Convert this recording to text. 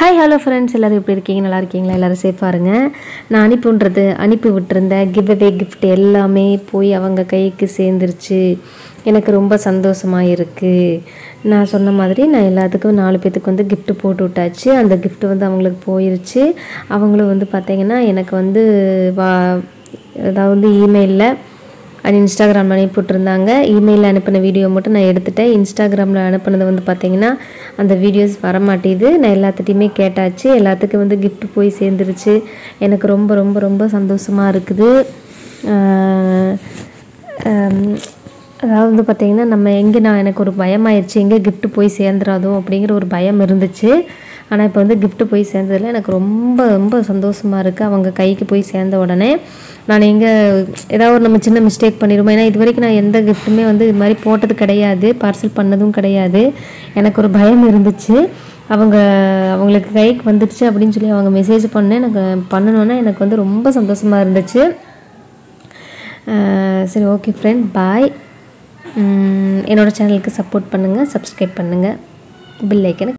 hi hello friends எல்லோரும் எப்படி இருக்கீங்க நல்லா இருக்கீங்களா எல்லோரும் சேஃபாக இருங்க நான் அனுப்பின்றது அனுப்பி விட்டுருந்த கிவ் அவே கிஃப்ட் எல்லாமே போய் அவங்க கைக்கு சேர்ந்துருச்சு எனக்கு ரொம்ப சந்தோஷமாக இருக்குது நான் சொன்ன மாதிரி நான் எல்லாத்துக்கும் நாலு பேத்துக்கு வந்து gift போட்டு விட்டாச்சு அந்த gift வந்து அவங்களுக்கு போயிருச்சு அவங்களும் வந்து பார்த்தீங்கன்னா எனக்கு வந்து வா அதாவது இமெயிலில் அது இன்ஸ்டாகிராமில் அனுப்பிவிட்ருந்தாங்க இமெயிலில் அனுப்பின வீடியோ மட்டும் நான் எடுத்துட்டேன் இன்ஸ்டாகிராமில் அனுப்புனது வந்து பார்த்தீங்கன்னா அந்த வீடியோஸ் வரமாட்டேது நான் எல்லாத்துட்டையுமே கேட்டாச்சு எல்லாத்துக்கும் வந்து gift போய் சேர்ந்துருச்சு எனக்கு ரொம்ப ரொம்ப ரொம்ப சந்தோஷமாக இருக்குது ஆஹ் ஆம், அதாவது வந்து பார்த்தீங்கன்னா நம்ம எங்கே நான் எனக்கு ஒரு பயமாயிருச்சு எங்கே gift போய் சேர்ந்துடாதோ அப்படிங்கிற ஒரு பயம் இருந்துச்சு ஆனால் இப்போ வந்து gift போய் சேர்ந்ததில் எனக்கு ரொம்ப ரொம்ப சந்தோஷமாக இருக்குது அவங்க கைக்கு போய் சேர்ந்த உடனே நான் எங்கே ஏதாவது ஒரு நம்ம சின்ன மிஸ்டேக் பண்ணிடுவோம் ஏன்னா இது வரைக்கும் நான் எந்த கிஃப்ட்டுமே வந்து இது மாதிரி போட்டது கிடையாது பார்சல் பண்ணதும் கிடையாது எனக்கு ஒரு பயம் இருந்துச்சு அவங்க அவங்களுக்கு கைக்கு வந்துடுச்சு அப்படின்னு சொல்லி அவங்க மெசேஜ் பண்ணேன் எனக்கு பண்ணணுன்னா எனக்கு வந்து ரொம்ப சந்தோஷமாக இருந்துச்சு அஹ் சரி ஓகே ஃப்ரெண்ட் பாய் என்னோட சேனலுக்கு சப்போர்ட் பண்ணுங்கள் சப்ஸ்கிரைப் பண்ணுங்கள் பில் ஐக்கனை